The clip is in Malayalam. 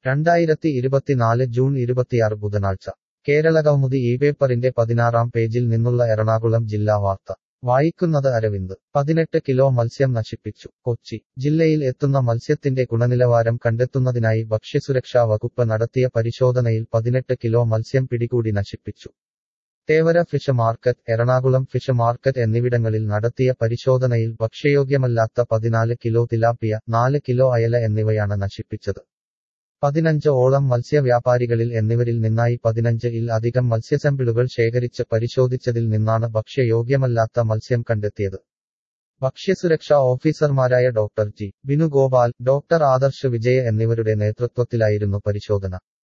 രണ്ടായിരത്തി ഇരുപത്തിനാല് ജൂൺ ഇരുപത്തിയാറ് ബുധനാഴ്ച കേരളകൗമുദി ഈ പേപ്പറിന്റെ പതിനാറാം പേജിൽ നിന്നുള്ള എറണാകുളം ജില്ലാ വാർത്ത വായിക്കുന്നത് അരവിന്ദ് പതിനെട്ട് കിലോ മത്സ്യം നശിപ്പിച്ചു കൊച്ചി ജില്ലയിൽ എത്തുന്ന മത്സ്യത്തിന്റെ ഗുണനിലവാരം കണ്ടെത്തുന്നതിനായി ഭക്ഷ്യസുരക്ഷാ വകുപ്പ് നടത്തിയ പരിശോധനയിൽ പതിനെട്ട് കിലോ മത്സ്യം പിടികൂടി നശിപ്പിച്ചു Thevara fish market Ernakulam fish market എന്നിവിടങ്ങളിൽ നടത്തിയ പരിശോധനയിൽ ഭക്ഷ്യയോഗ്യമല്ലാത്ത പതിനാല് കിലോ തിലാപ്പിയ നാല് കിലോ അയല എന്നിവയാണ് നശിപ്പിച്ചത് പതിനഞ്ച് ഓളം മത്സ്യവ്യാപാരികളിൽ എന്നിവരിൽ നിന്നായി പതിനഞ്ച് ഇൽ അധികം മത്സ്യസാമ്പിളുകൾ ശേഖരിച്ച് പരിശോധിച്ചതിൽ നിന്നാണ് ഭക്ഷ്യയോഗ്യമല്ലാത്ത മത്സ്യം കണ്ടെത്തിയത് ഭക്ഷ്യസുരക്ഷാ ഓഫീസർമാരായ doctor G Binugopal doctor Adarsh Vijaya എന്നിവരുടെ നേതൃത്വത്തിലായിരുന്നു പരിശോധന